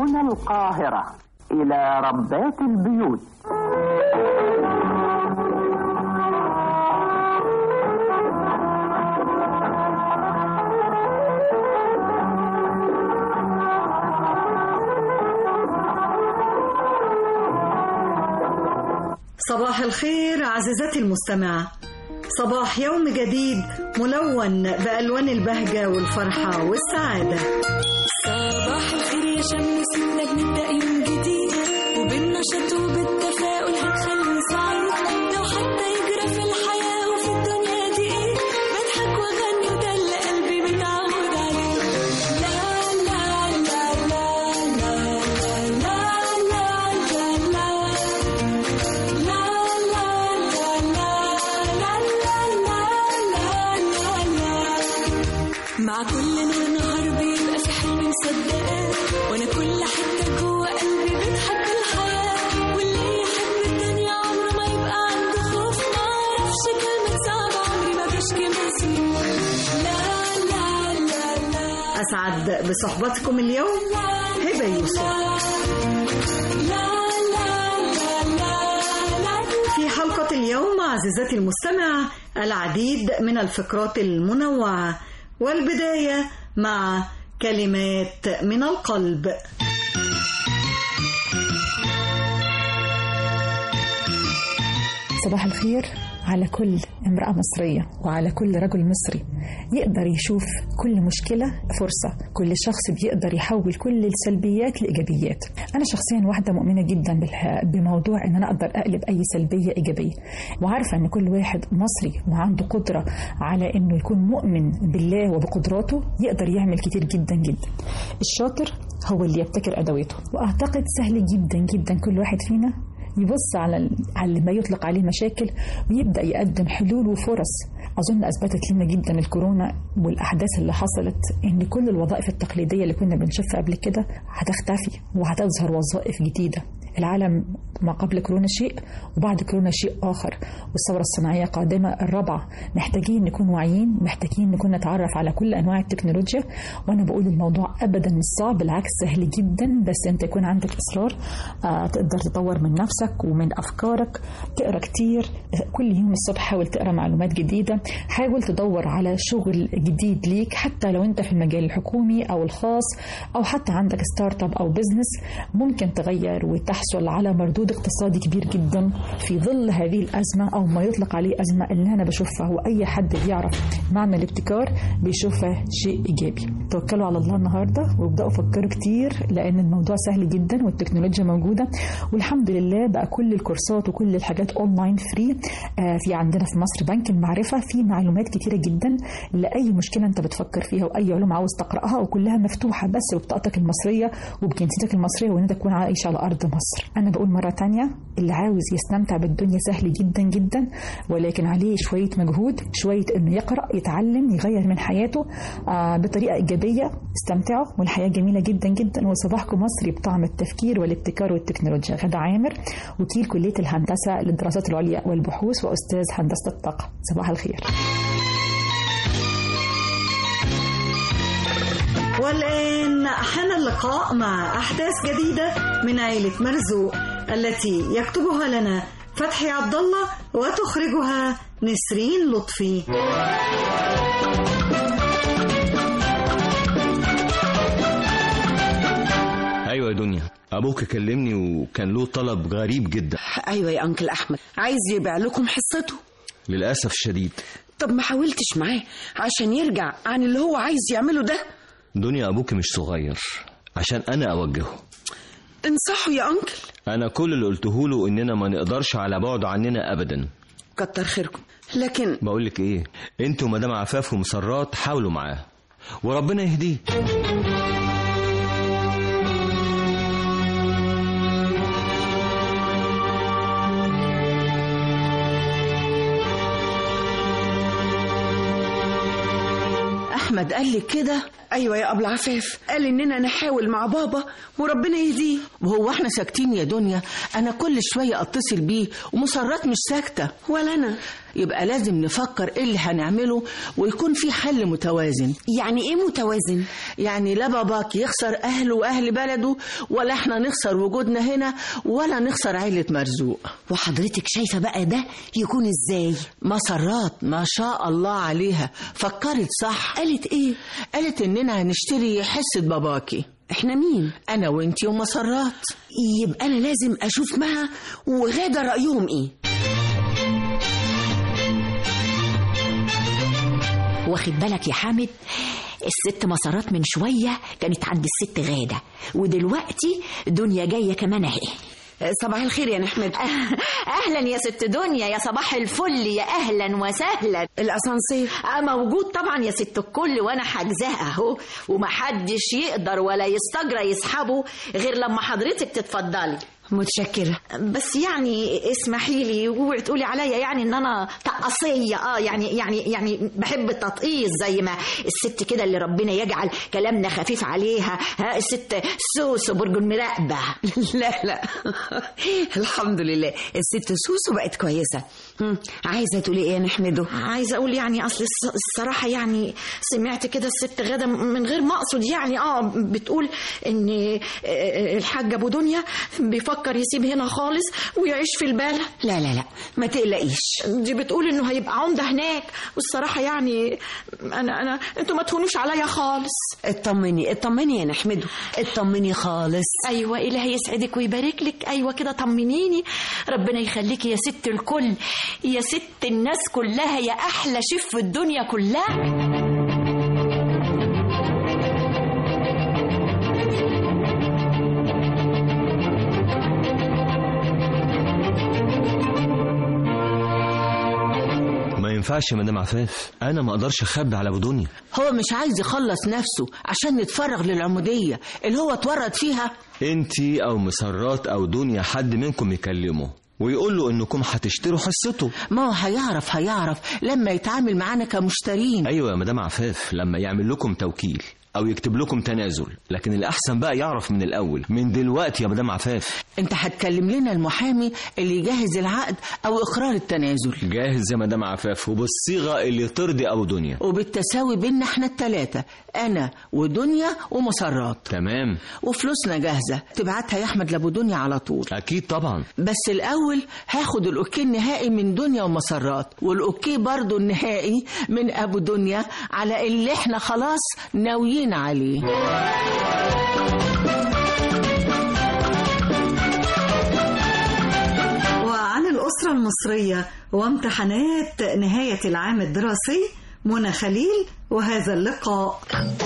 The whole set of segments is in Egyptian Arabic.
هنا القاهرة إلى ربات البيوت صباح الخير عزيزتي المستمعة صباح يوم جديد ملون بألوان البهجة والفرحة والسعادة صباح الخير يا شمس منك نبدأ يوم جديد وبالنشاط وبالتفاؤل هنخلي سعيد لو حتى يجرى في الحياة وفي الدنيا دي ايه بضحك واغني وده اللي قلبي متعود عليه لا لا لا لا لا لا لا لا لا لا مع كل نور نهار بيبقى في حلم مصدقاه وانا كل حته جوه قلبي بتحب الحياه واللي يحب الدنيا عمره ما يبقى عنده خوف ما اعرفش كلمه صعبه عمري ما بشكي من سنين لا لا لا لا أسعد بصحبتكم اليوم هبة يوسف في حلقة اليوم عزيزتي المستمعة العديد من الفقرات المنوعة والبداية مع كلمات من القلب صباح الخير على كل امرأة مصرية وعلى كل رجل مصري يقدر يشوف كل مشكلة فرصة كل شخص بيقدر يحول كل السلبيات لإيجابيات أنا شخصيا واحدة مؤمنة جدا بالح- بموضوع إن أنا أقدر أقلب أي سلبية إيجابية وعارفة إن كل واحد مصري وعنده قدرة على إنه يكون مؤمن بالله وبقدراته يقدر يعمل كتير جدا جدا الشاطر هو اللي يبتكر أدواته وأعتقد سهل جدا جدا كل واحد فينا يبص على ال- على ما يطلق عليه مشاكل ويبدا يقدم حلول وفرص اظن اثبتت لنا جدا الكورونا والاحداث اللي حصلت ان كل الوظائف التقليديه اللي كنا بنشوفها قبل كده هتختفي وهتظهر وظائف جديده العالم ما قبل كورونا شيء وبعد كورونا شيء آخر والثورة الصناعية قادمة الرابعة محتاجين نكون واعيين محتاجين نكون نتعرف على كل أنواع التكنولوجيا وأنا بقول الموضوع أبدا مش صعب بالعكس سهل جدا بس أنت يكون عندك إصرار آه تقدر تطور من نفسك ومن أفكارك تقرأ كتير كل يوم الصبح حاول تقرأ معلومات جديدة حاول تدور على شغل جديد ليك حتى لو أنت في المجال الحكومي أو الخاص أو حتى عندك ستارت اب أو بزنس ممكن تغير وتحصل على مردود اقتصادي كبير جدا في ظل هذه الأزمة أو ما يطلق عليه أزمة اللي أنا بشوفها وأي حد بيعرف معنى الابتكار بيشوفها شيء إيجابي توكلوا على الله النهاردة وابدأوا فكروا كتير لأن الموضوع سهل جدا والتكنولوجيا موجودة والحمد لله بقى كل الكورسات وكل الحاجات اونلاين فري آه في عندنا في مصر بنك المعرفة في معلومات كتيرة جدا لأي مشكلة أنت بتفكر فيها وأي علوم عاوز تقرأها وكلها مفتوحة بس ببطاقتك المصرية وبجنسيتك المصرية وأن أنت تكون عايش على أرض مصر أنا بقول مرة تانية اللي عاوز يستمتع بالدنيا سهل جدا جدا ولكن عليه شوية مجهود شوية إنه يقرأ يتعلم يغير من حياته آه بطريقة إيجابية استمتعوا والحياة جميلة جدا جدا وصباحكم مصري بطعم التفكير والابتكار والتكنولوجيا غدا عامر وكيل كلية الهندسة للدراسات العليا والبحوث وأستاذ هندسة الطاقة صباح الخير والآن حان اللقاء مع أحداث جديدة من عائلة مرزوق التي يكتبها لنا فتحي عبد الله وتخرجها نسرين لطفي ايوه يا دنيا ابوك كلمني وكان له طلب غريب جدا ايوه يا انكل احمد عايز يبيع لكم حصته للاسف الشديد طب ما حاولتش معاه عشان يرجع عن اللي هو عايز يعمله ده دنيا ابوك مش صغير عشان انا اوجهه انصحه يا انكل انا كل اللي قلته له اننا ما نقدرش على بعد عننا ابدا كتر خيركم لكن بقول لك ايه انتوا مدام عفاف ومسرات حاولوا معاه وربنا يهديه احمد قال لي كده ايوه يا ابو العفاف قال اننا نحاول مع بابا وربنا يهديه وهو احنا ساكتين يا دنيا انا كل شويه اتصل بيه ومسرات مش ساكته ولا انا يبقى لازم نفكر ايه اللي هنعمله ويكون في حل متوازن يعني ايه متوازن يعني لا باباك يخسر اهله واهل بلده ولا احنا نخسر وجودنا هنا ولا نخسر عيله مرزوق وحضرتك شايفة بقى ده يكون ازاي مسرات ما شاء الله عليها فكرت صح قالت ايه قالت اننا هنشتري حصه باباكي احنا مين انا وانتي ومسرات يبقى انا لازم اشوف معها وغاده رايهم ايه واخد بالك يا حامد الست مسارات من شوية كانت عند الست غادة ودلوقتي دنيا جاية كمان اهي صباح الخير يا نحمد اهلا يا ست دنيا يا صباح الفل يا اهلا وسهلا الاسانسير آه، موجود طبعا يا ست الكل وانا حاجزاه اهو ومحدش يقدر ولا يستجرى يسحبه غير لما حضرتك تتفضلي متشكره بس يعني اسمحي لي اوعي تقولي عليا يعني ان انا طقاسيه اه يعني يعني يعني بحب التطقيس زي ما الست كده اللي ربنا يجعل كلامنا خفيف عليها ها الست سوسو برج المراقبه لا لا الحمد لله الست سوسو بقت كويسه هم، عايزه تقولي ايه يا نحمده عايزه اقول يعني اصل الص- الصراحه يعني سمعت كده الست غاده من غير ما اقصد يعني اه بتقول ان آه، الحاج ابو دنيا بيفكر يسيب هنا خالص ويعيش في البلد لا لا لا ما تقلقيش دي بتقول انه هيبقى عمده هناك والصراحه يعني انا انا انتوا ما تهونوش عليا خالص اطمني اطمني يا نحمده اطمني خالص ايوه الهي يسعدك ويبارك لك ايوه كده طمنيني ربنا يخليكي يا ست الكل يا ست الناس كلها يا احلى شيف في الدنيا كلها ما ينفعش يا مدام عفاف انا ما اقدرش اخبي على ابو دنيا هو مش عايز يخلص نفسه عشان يتفرغ للعموديه اللي هو اتورط فيها انتي او مسرات او دنيا حد منكم يكلمه ويقول له انكم هتشتروا حصته ما هو هيعرف هيعرف لما يتعامل معانا كمشترين ايوه يا مدام عفاف لما يعمل لكم توكيل او يكتب لكم تنازل لكن الاحسن بقى يعرف من الاول من دلوقتي يا مدام عفاف انت هتكلم لنا المحامي اللي يجهز العقد او اقرار التنازل جاهز يا مدام عفاف وبالصيغه اللي ترضي ابو دنيا وبالتساوي بيننا احنا التلاتة انا ودنيا ومسرات تمام وفلوسنا جاهزة تبعتها يا احمد لابو دنيا على طول اكيد طبعا بس الاول هاخد الاوكي النهائي من دنيا ومسرات والاوكي برضو النهائي من ابو دنيا على اللي احنا خلاص ناويين عليه وعن الأسرة المصرية وامتحانات نهاية العام الدراسي منى خليل وهذا اللقاء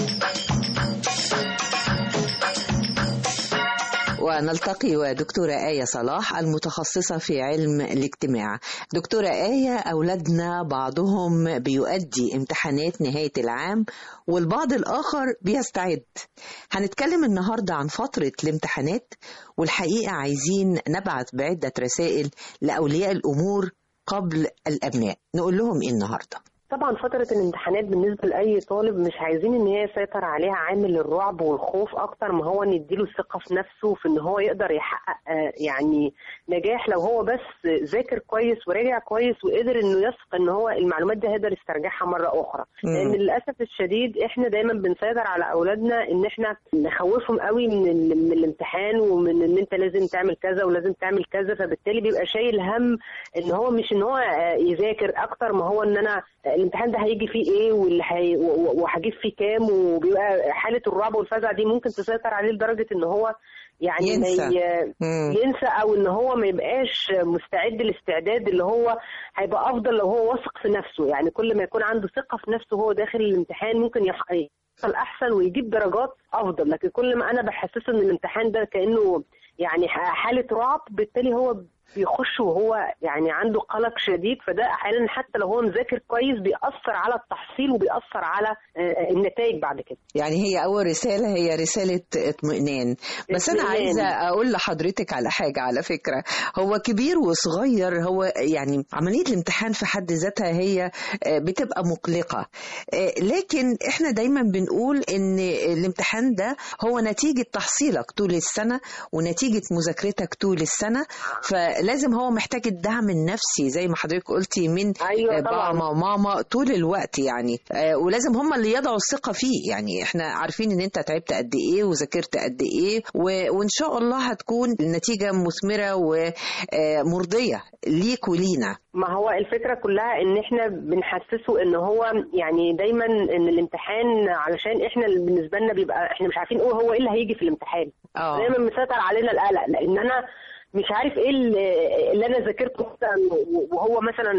ونلتقي ودكتورة آية صلاح المتخصصة في علم الاجتماع دكتورة آية أولادنا بعضهم بيؤدي امتحانات نهاية العام والبعض الآخر بيستعد هنتكلم النهاردة عن فترة الامتحانات والحقيقة عايزين نبعث بعدة رسائل لأولياء الأمور قبل الأبناء نقول لهم إيه النهاردة طبعا فترة الامتحانات بالنسبة لأي طالب مش عايزين إن هي يسيطر عليها عامل الرعب والخوف أكتر ما هو نديله الثقة في نفسه في إن هو يقدر يحقق آه، يعني نجاح لو هو بس ذاكر كويس وراجع كويس وقدر إنه يثق إن هو المعلومات دي هيقدر يسترجعها مرة أخرى مم. لأن للأسف الشديد إحنا دايما بنسيطر على أولادنا إن إحنا نخوفهم قوي من, ال- من الامتحان ومن إن أنت لازم تعمل كذا ولازم تعمل كذا فبالتالي بيبقى شايل هم إن هو مش إن هو آه، يذاكر أكتر ما هو إن أنا الامتحان ده هيجي فيه ايه واللي هي و- و- وهجيب فيه كام وبيبقى حاله الرعب والفزع دي ممكن تسيطر عليه لدرجه ان هو يعني ما ينسى. ي- مم. ينسى او ان هو ما يبقاش مستعد الاستعداد اللي هو هيبقى افضل لو هو واثق في نفسه يعني كل ما يكون عنده ثقه في نفسه وهو داخل الامتحان ممكن يح- يحصل احسن ويجيب درجات افضل لكن كل ما انا بحسسه ان الامتحان ده كانه يعني ح- حاله رعب بالتالي هو بيخش وهو يعني عنده قلق شديد فده احيانا حتى لو هو مذاكر كويس بيأثر على التحصيل وبيأثر على آه، النتائج بعد كده يعني هي أول رسالة هي رسالة اطمئنان بس أنا اطمئنان. عايزة أقول لحضرتك على حاجة على فكرة هو كبير وصغير هو يعني عملية الامتحان في حد ذاتها هي آه، بتبقى مقلقة آه، لكن إحنا دايما بنقول إن الامتحان ده هو نتيجة تحصيلك طول السنة ونتيجة مذاكرتك طول السنة فلازم هو محتاج الدعم النفسي زي ما حضرتك قلتي من أيوة آه، طبعاً. بابا وماما طول الوقت يعني آه، ولازم هم اللي يضعوا الثقة فيه يعني احنا عارفين ان انت تعبت قد ايه وذاكرت قد ايه و- وان شاء الله هتكون النتيجة مثمرة ومرضية ليك ولينا ما هو الفكرة كلها ان احنا بنحسسه ان هو يعني دايما ان الامتحان علشان احنا اللي بالنسبة لنا بيبقى احنا مش عارفين ايه هو ايه اللي هيجي في الامتحان اه دايما مسيطر علينا القلق لان انا مش عارف ايه اللي اللي انا ذاكرته مثلا وهو مثلا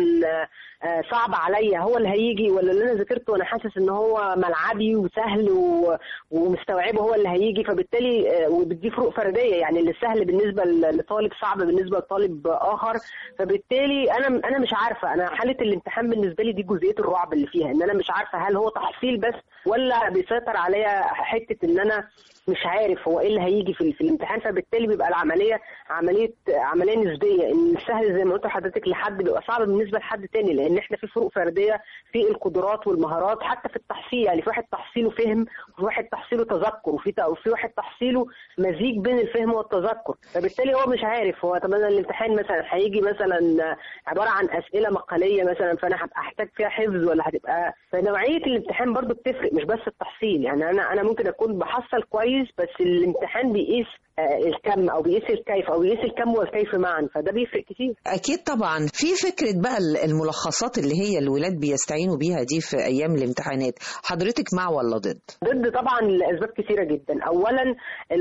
آه، صعب عليا هو اللي هيجي ولا اللي انا ذاكرته وانا حاسس ان هو ملعبي وسهل و- ومستوعبه هو اللي هيجي فبالتالي آه، وبدي فروق فرديه يعني اللي سهل بالنسبه ل- لطالب صعب بالنسبه لطالب اخر فبالتالي انا انا مش عارفه انا حاله الامتحان بالنسبه لي دي جزئيه الرعب اللي فيها ان انا مش عارفه هل هو تحصيل بس ولا بيسيطر عليا حته ان انا مش عارف هو ايه اللي هيجي في, في الامتحان فبالتالي بيبقى العمليه عمليه عمليه نسبيه ان السهل زي ما قلت لحضرتك لحد بيبقى صعب بالنسبه لحد تاني لان احنا في فروق فرديه في القدرات والمهارات حتى في التحصيل يعني في واحد تحصيله فهم وفي واحد تحصيله تذكر وفي وفي واحد تحصيله مزيج بين الفهم والتذكر فبالتالي هو مش عارف هو طب انا الامتحان مثلا هيجي مثلا عباره عن اسئله مقاليه مثلا فانا هبقى احتاج فيها حفظ ولا هتبقى فنوعيه الامتحان برضو بتفرق مش بس التحصيل يعني انا انا ممكن اكون بحصل كويس بس الامتحان بيقيس آه، الكم او بيقيس الكيف او بيقيس الكم والكيف معا فده بيفرق كتير اكيد طبعا في فكرة بقى الملخصات اللي هي الولاد بيستعينوا بيها دي في ايام الامتحانات حضرتك مع ولا ضد ضد طبعا لاسباب كثيره جدا اولا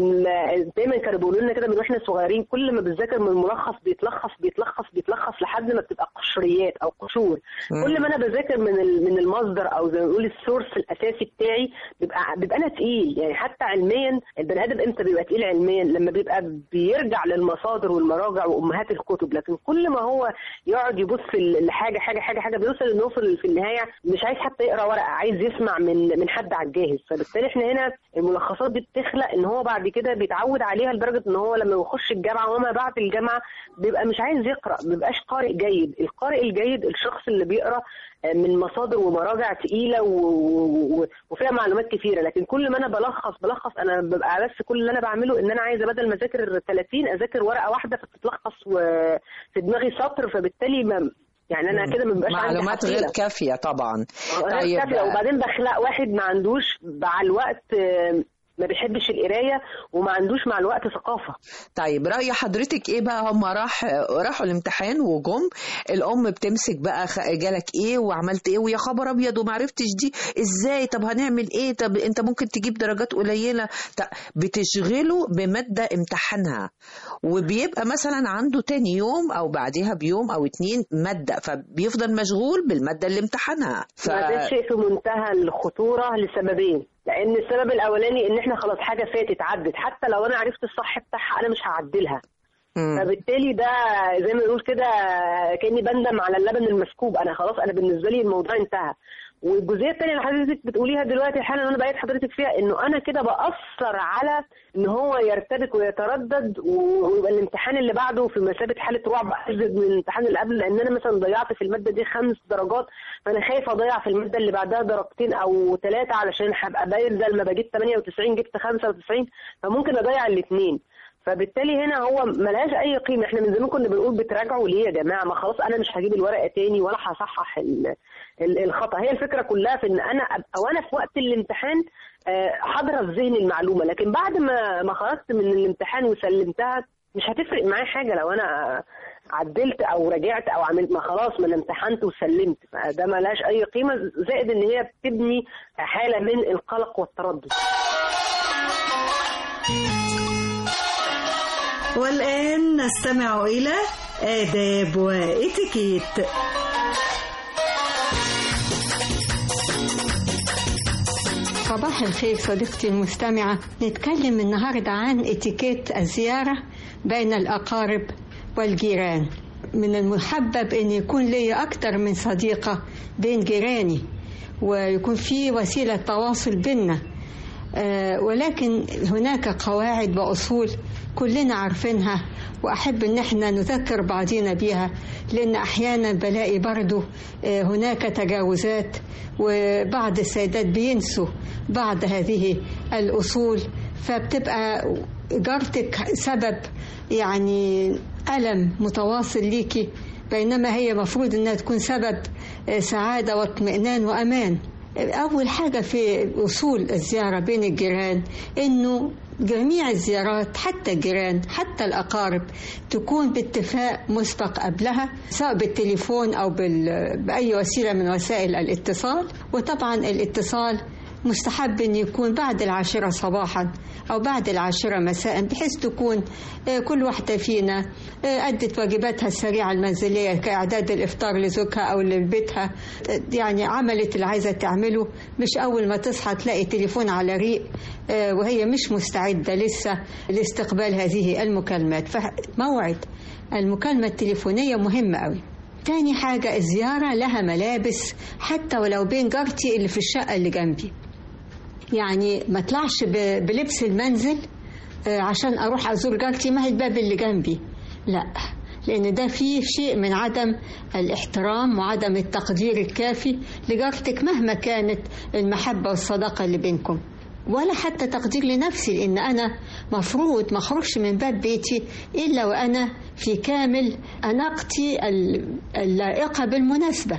ال- دايما كانوا بيقولوا لنا كده من واحنا صغيرين كل ما بتذاكر من الملخص بيتلخص بيتلخص بيتلخص لحد ما بتبقى قشريات او قشور مم. كل ما انا بذاكر من ال- من المصدر او زي ما نقول السورس الاساسي بتاعي بيبقى بيبقى انا تقيل يعني حتى علميا البني ادم امتى بيبقى تقيل علميا لما بيبقى بيرجع للمصادر والمراجع وامهات الكتب لكن كل ما هو يقعد يبص ل- لحاجه حاجه حاجه حاجه بيوصل ان هو في في النهايه مش عايز حتى يقرا ورقه عايز يسمع من من حد على الجاهز فبالتالي احنا هنا الملخصات دي بتخلق ان هو بعد كده بيتعود عليها لدرجه ان هو لما يخش الجامعه وما بعد الجامعه بيبقى مش عايز يقرا ما بيبقاش قارئ جيد القارئ الجيد الشخص اللي بيقرا من مصادر ومراجع تقيله و... و... وفيها معلومات كثيره لكن كل ما انا بلخص بلخص انا ببقى بس كل اللي انا بعمله ان انا عايزه بدل ما اذاكر 30 اذاكر ورقه واحده فتتلخص وفي دماغي سطر فبالتالي ما يعني انا كده ما بيبقاش عندي معلومات غير حصيلة. كافية طبعا طيب وبعدين بخلق واحد ما عندوش مع الوقت آه، ما بيحبش القرايه وما عندوش مع الوقت ثقافه طيب رأي حضرتك ايه بقى هم راح راحوا الامتحان وجم الام بتمسك بقى خ- جالك ايه وعملت ايه ويا خبر ابيض وما عرفتش دي ازاي طب هنعمل ايه طب انت ممكن تجيب درجات قليله طب بتشغله بماده امتحانها وبيبقى مثلا عنده تاني يوم او بعدها بيوم او اتنين ماده فبيفضل مشغول بالماده اللي امتحنها ف... ده شيء في منتهى الخطوره لسببين لان السبب الاولاني ان احنا خلاص حاجه فاتت عدت حتى لو انا عرفت الصح بتاعها انا مش هعدلها مم. فبالتالي ده زي ما نقول كده كاني بندم على اللبن المسكوب انا خلاص انا بالنسبه لي الموضوع انتهى والجزئيه الثانيه اللي حضرتك بتقوليها دلوقتي حالا وانا بقيت حضرتك فيها انه انا كده باثر على ان هو يرتبك ويتردد و- ويبقى الامتحان اللي بعده في مثابه حاله رعب ازيد من الامتحان اللي قبل لان انا مثلا ضيعت في الماده دي خمس درجات فانا خايف اضيع في الماده اللي بعدها درجتين او ثلاثه علشان هبقى باين زي ما بجيب 98 جبت 95 فممكن اضيع الاثنين فبالتالي هنا هو ملهاش اي قيمه احنا من زمان كنا بنقول بتراجعوا ليه يا جماعه ما خلاص انا مش هجيب الورقه تاني ولا هصحح ال- ال- الخطا هي الفكره كلها في ان انا ابقى وانا في وقت الامتحان آه، حاضره في ذهني المعلومه لكن بعد ما ما خرجت من الامتحان وسلمتها مش هتفرق معايا حاجه لو انا عدلت او رجعت او عملت ما خلاص ما انا امتحنت وسلمت ده ملهاش اي قيمه زائد ان هي بتبني حاله من القلق والتردد والآن نستمع إلى آداب وإتيكيت صباح الخير صديقتي المستمعة نتكلم النهاردة عن اتيكيت الزيارة بين الأقارب والجيران من المحبب أن يكون لي أكثر من صديقة بين جيراني ويكون في وسيلة تواصل بيننا آه، ولكن هناك قواعد وأصول كلنا عارفينها وأحب أن احنا نذكر بعضينا بيها لأن أحيانا بلاقي برضو آه، هناك تجاوزات وبعض السيدات بينسوا بعض هذه الأصول فبتبقى جارتك سبب يعني ألم متواصل ليكي بينما هي مفروض أنها تكون سبب آه، سعادة واطمئنان وأمان أول حاجة في أصول الزيارة بين الجيران إنه جميع الزيارات حتى الجيران حتى الأقارب تكون باتفاق مسبق قبلها سواء بالتليفون أو بال... بأي وسيلة من وسائل الاتصال وطبعا الاتصال مستحب أن يكون بعد العاشرة صباحا أو بعد العاشرة مساء بحيث تكون آه، كل واحدة فينا آه، أدت واجباتها السريعة المنزلية كإعداد الإفطار لزوجها أو لبيتها آه، يعني عملت اللي عايزة تعمله مش أول ما تصحى تلاقي تليفون على ريق آه، وهي مش مستعدة لسه لاستقبال هذه المكالمات فموعد المكالمة التليفونية مهمة قوي تاني حاجة الزيارة لها ملابس حتى ولو بين جارتي اللي في الشقة اللي جنبي يعني ما اطلعش ب- بلبس المنزل آه، عشان اروح ازور جارتي ما هي الباب اللي جنبي لا لان ده فيه شيء من عدم الاحترام وعدم التقدير الكافي لجارتك مهما كانت المحبه والصداقه اللي بينكم ولا حتى تقدير لنفسي لان انا مفروض ما اخرجش من باب بيتي الا وانا في كامل اناقتي ال- اللائقه بالمناسبه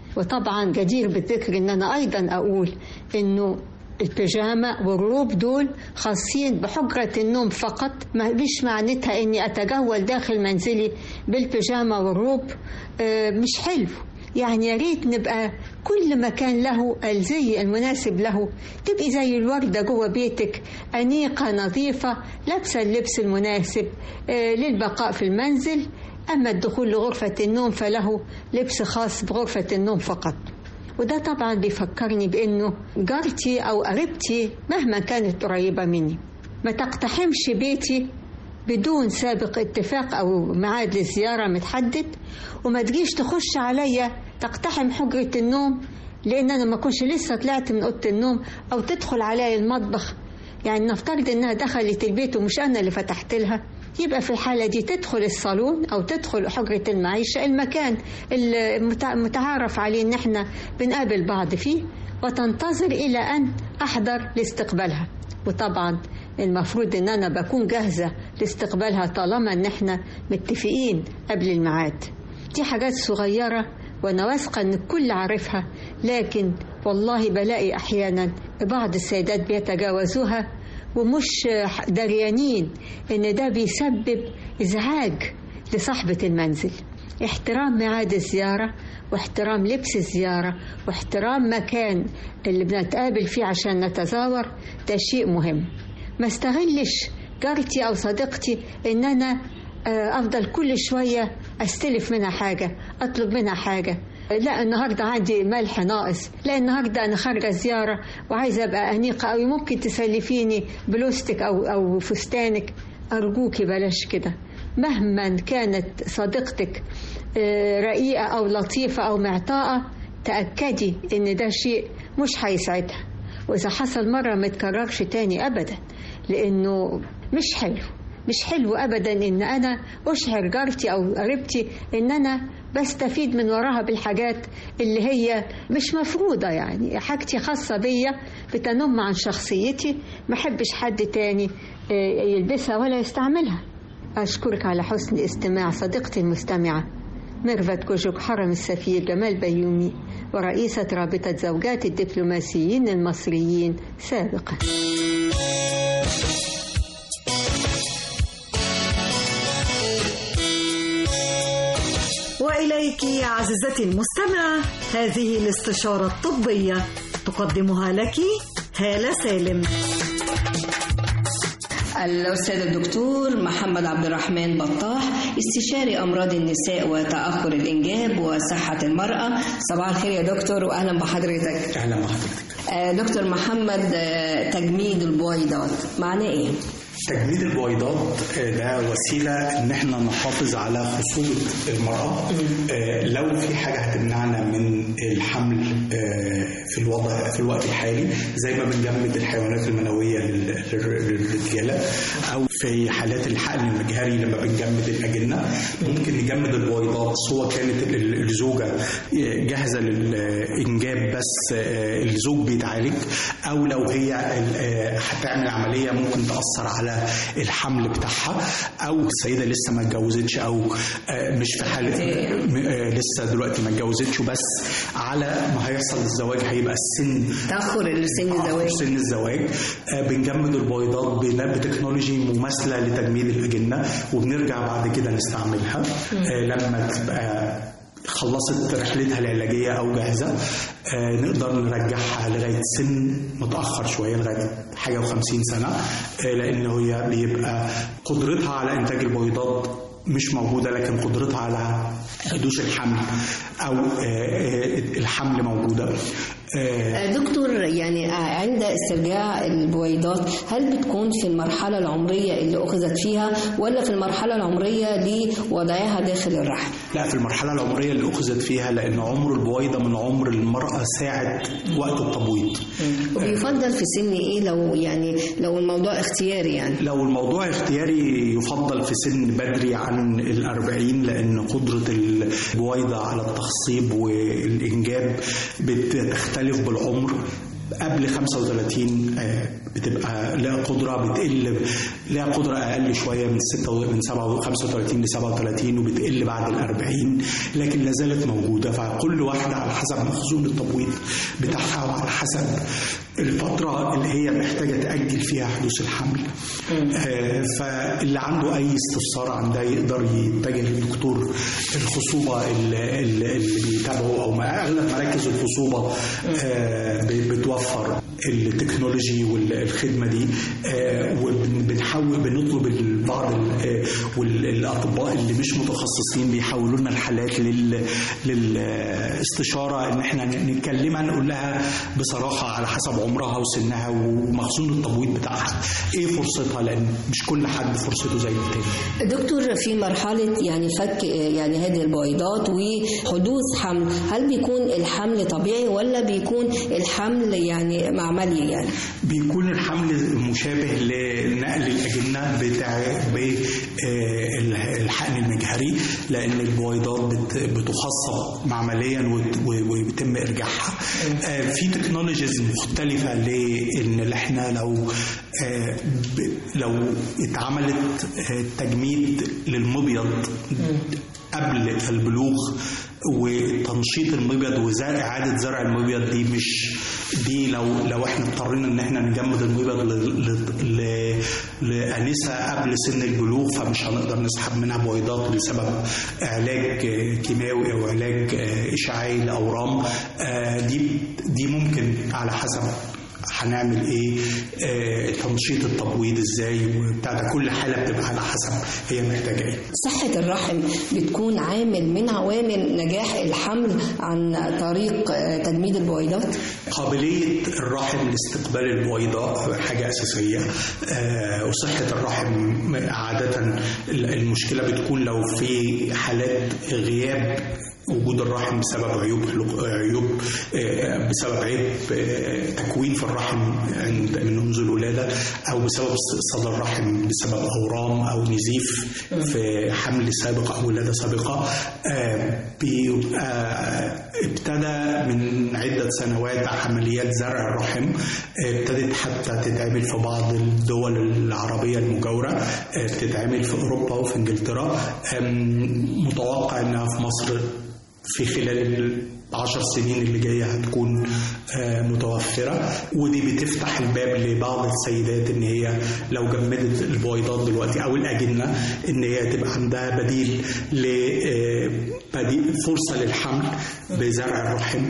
وطبعا جدير بالذكر ان انا ايضا اقول انه البيجامة والروب دول خاصين بحجرة النوم فقط ما مش معناتها اني اتجول داخل منزلي بالبيجامة والروب آه، مش حلو يعني يا ريت نبقى كل مكان له الزي المناسب له تبقي زي الوردة جوه بيتك أنيقة نظيفة لابسة اللبس المناسب آه، للبقاء في المنزل أما الدخول لغرفة النوم فله لبس خاص بغرفة النوم فقط وده طبعا بيفكرني بأنه جارتي أو قريبتي مهما كانت قريبة مني ما تقتحمش بيتي بدون سابق اتفاق أو ميعاد للزيارة متحدد وما تجيش تخش عليا تقتحم حجرة النوم لأن أنا ما كنش لسه طلعت من أوضة النوم أو تدخل عليا المطبخ يعني نفترض إنها دخلت البيت ومش أنا اللي فتحت لها يبقى في الحالة دي تدخل الصالون أو تدخل حجرة المعيشة المكان المتع- المتعارف عليه إن إحنا بنقابل بعض فيه وتنتظر إلى أن أحضر لاستقبالها وطبعا المفروض إن أنا بكون جاهزة لاستقبالها طالما إن إحنا متفقين قبل الميعاد دي حاجات صغيرة وأنا واثقة إن الكل عارفها لكن والله بلاقي أحيانا بعض السيدات بيتجاوزوها ومش دريانين ان ده بيسبب ازعاج لصاحبة المنزل احترام ميعاد الزيارة واحترام لبس الزيارة واحترام مكان اللي بنتقابل فيه عشان نتزاور ده شيء مهم ما استغلش جارتي او صديقتي ان انا آه، افضل كل شوية استلف منها حاجة اطلب منها حاجة لا النهارده عندي ملح ناقص لا النهارده انا خارجه زياره وعايزه ابقى انيقه قوي ممكن تسلفيني بلوستك او او فستانك ارجوكي بلاش كده مهما كانت صديقتك آه، رقيقه او لطيفه او معطاءه تاكدي ان ده شيء مش هيسعدها واذا حصل مره ما يتكررش تاني ابدا لانه مش حلو مش حلو ابدا ان انا اشعر جارتي او قريبتي ان انا بستفيد من وراها بالحاجات اللي هي مش مفروضة يعني حاجتي خاصة بيا بتنم عن شخصيتي ما احبش حد تاني آه، يلبسها ولا يستعملها أشكرك على حسن استماع صديقتي المستمعة ميرفت كوجوك حرم السفير جمال بيومي ورئيسة رابطة زوجات الدبلوماسيين المصريين سابقا وإليك عزيزتي المستمعة هذه الاستشارة الطبية تقدمها لك هالة سالم الأستاذ الدكتور محمد عبد الرحمن بطاح استشاري أمراض النساء وتأخر الإنجاب وصحة المرأة صباح الخير يا دكتور وأهلا بحضرتك اهلا بحضرتك آه، دكتور محمد آه، تجميد البويضات معناه إيه؟ تجميد البويضات آه، ده وسيله ان احنا نحافظ على خصوبه المراه آه، لو في حاجه هتمنعنا من الحمل آه، في الوضع في الوقت الحالي زي ما بنجمد الحيوانات المنويه لل- لل- للرجاله او في حالات الحقن المجهري لما بنجمد الاجنه ممكن نجمد البويضات سواء كانت ال- ال- الزوجه جاهزه للانجاب بس آه، الزوج بيتعالج او لو هي ال- آه، هتعمل عمليه ممكن تاثر على الحمل بتاعها او السيده لسه ما اتجوزتش او آه، مش في حاله م- آه، لسه دلوقتي ما اتجوزتش وبس على ما هيحصل الزواج هيبقى السن تاخر لسن الزواج سن الزواج آه، بنجمد البويضات بن- بتكنولوجي مماثله لتجميد الاجنه وبنرجع بعد كده نستعملها آه، لما تبقى خلصت رحلتها العلاجيه او جاهزه آه، نقدر نرجعها لغايه سن متاخر شويه لغايه حاجه و50 سنه آه، لان هي بيبقى قدرتها على انتاج البويضات مش موجوده لكن قدرتها على حدوث الحمل او آه، آه، الحمل موجوده آه، دكتور يعني عند استرجاع البويضات هل بتكون في المرحلة العمرية اللي أخذت فيها ولا في المرحلة العمرية لوضعها داخل الرحم؟ لا في المرحلة العمرية اللي أخذت فيها لأن عمر البويضة من عمر المرأة ساعة وقت التبويض وبيفضل في سن إيه لو يعني لو الموضوع اختياري يعني؟ لو الموضوع اختياري يفضل في سن بدري عن الأربعين لأن قدرة البويضة على التخصيب والإنجاب بتختلف بالعمر قبل 35 آه، بتبقى لها قدره بتقل لها قدره اقل شويه من 6 من 7 35 ل 37 وبتقل بعد ال 40 لكن لا زالت موجوده فكل واحده على حسب مخزون التبويض بتاعها وعلى حسب الفتره اللي هي محتاجه تاجل فيها حدوث الحمل آه، فاللي عنده اي استفسار عن ده يقدر يتجه للدكتور الخصوبه اللي, اللي اللي بيتابعه او ما اغلب مراكز الخصوبه آه، ب- بتوفر التكنولوجي والخدمه دي آه، وبنحاول بنطلب بعض ال- آه، والاطباء اللي مش متخصصين بيحولوا لنا الحالات لل للاستشاره ان احنا نتكلمها نقول لها بصراحه على حسب عمرها وسنها ومخزون التبويض بتاعها ايه فرصتها لان مش كل حد فرصته زي التاني دكتور في مرحلة يعني فك يعني هذه البويضات وحدوث حمل هل بيكون الحمل طبيعي ولا بيكون الحمل يعني معملي يعني؟ بيكون الحمل مشابه لنقل الأجنة بتاع بالحقن المجهري لأن البويضات بت- بتخصب معمليا وت- و- وبيتم إرجاعها آه، في تكنولوجيز مختلفة لأن احنا لو آه، ب- لو اتعملت آه، تجميد للمبيض قبل البلوغ وتنشيط المبيض وزرع اعاده زرع المبيض دي مش دي لو لو احنا اضطرينا ان احنا نجمد المبيض ل- ل- ل- لانسه قبل سن البلوغ فمش هنقدر نسحب منها بويضات بسبب علاج آه، كيماوي او علاج آه، اشعاعي لاورام آه، دي دي ممكن على حسب هنعمل ايه آه، تنشيط التبويض ازاي وبتاع ده كل حاله بتبقى على حسب هي محتاجه ايه صحة الرحم بتكون عامل من عوامل نجاح الحمل عن طريق آه، تجميد البويضات؟ قابلية الرحم لاستقبال البويضة حاجة أساسية آه، وصحة الرحم عادة المشكلة بتكون لو في حالات غياب وجود الرحم بسبب عيوب عيوب آه، بسبب عيب آه، تكوين في الرحم عند من منذ الولادة أو بسبب صدى الرحم بسبب أورام أو نزيف في حمل سابق أو ولادة سابقة آه، بيبقى ابتدى من عدة سنوات عمليات زرع الرحم آه، ابتدت حتى تتعمل في بعض الدول العربية المجاورة آه، بتتعمل في أوروبا وفي إنجلترا آم، متوقع إنها في مصر في خلال العشر سنين اللي جاية هتكون آه، متوفرة ودي بتفتح الباب لبعض السيدات ان هي لو جمدت البويضات دلوقتي او الاجنة ان هي تبقى عندها بديل ل آه، بديل فرصة للحمل بزرع الرحم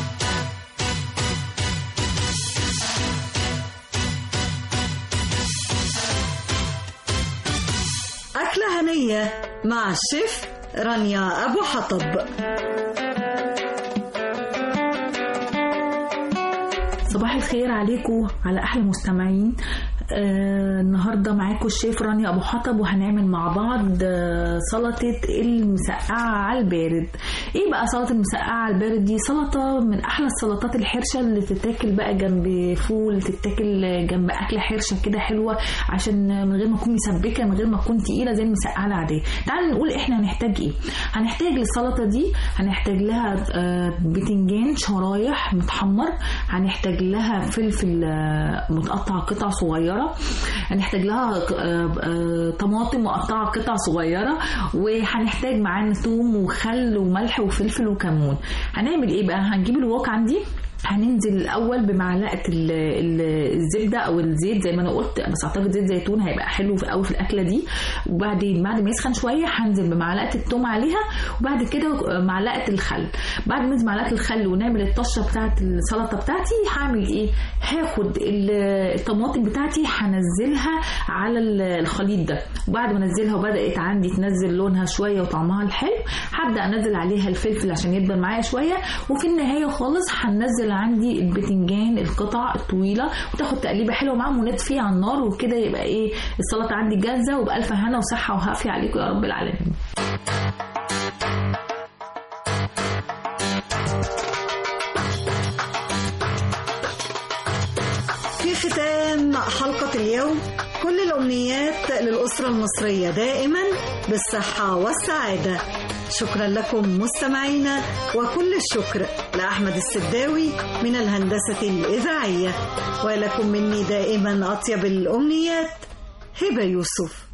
أكلة هنية مع الشيف رانيا أبو حطب صباح الخير عليكم على احلى مستمعين آه النهارده معاكم الشيف رانيا ابو حطب وهنعمل مع بعض آه سلطه المسقعه على البارد ايه بقى سلطه المسقعه على البارد دي سلطه من احلى السلطات الحرشه اللي تتاكل بقى جنب فول تتاكل جنب اكله حرشه كده حلوه عشان من غير ما تكون مسبكه من غير ما تكون تقيله زي المسقعه العاديه تعالوا نقول احنا هنحتاج ايه هنحتاج للسلطه دي هنحتاج لها آه بتنجان شرايح متحمر هنحتاج لها فلفل آه متقطع قطع صغيره هنحتاج لها آه آه طماطم مقطعه قطع صغيره وهنحتاج معانا ثوم وخل وملح وفلفل وكمون هنعمل ايه بقى هنجيب الوok عندي هننزل الاول بمعلقه ال- ال- الزبده او الزيت زي ما انا قلت بس اعتقد زيت زيتون هيبقى حلو في قوي في الاكله دي وبعدين بعد ما يسخن شويه هنزل بمعلقه الثوم عليها وبعد كده معلقه الخل بعد ما ننزل معلقه الخل ونعمل الطشه بتاعه السلطه بتاعتي هعمل ايه هاخد ال- الطماطم بتاعتي هنزلها على ال- الخليط ده وبعد ما انزلها وبدات عندي تنزل لونها شويه وطعمها الحلو هبدا انزل عليها الفلفل عشان يدبل معايا شويه وفي النهايه خالص هنزل عندي البتنجان القطع الطويله وتاخد تقليبه حلوه معاهم ونطفي على النار وكده يبقى ايه السلطه عندي جاهزه وبالف هنا وصحه وعافيه عليكم يا رب العالمين في ختام حلقة اليوم كل الأمنيات للأسرة المصرية دائما بالصحة والسعادة شكرا لكم مستمعينا وكل الشكر لأحمد السداوي من الهندسة الإذاعية ولكم مني دائما أطيب الأمنيات هبة يوسف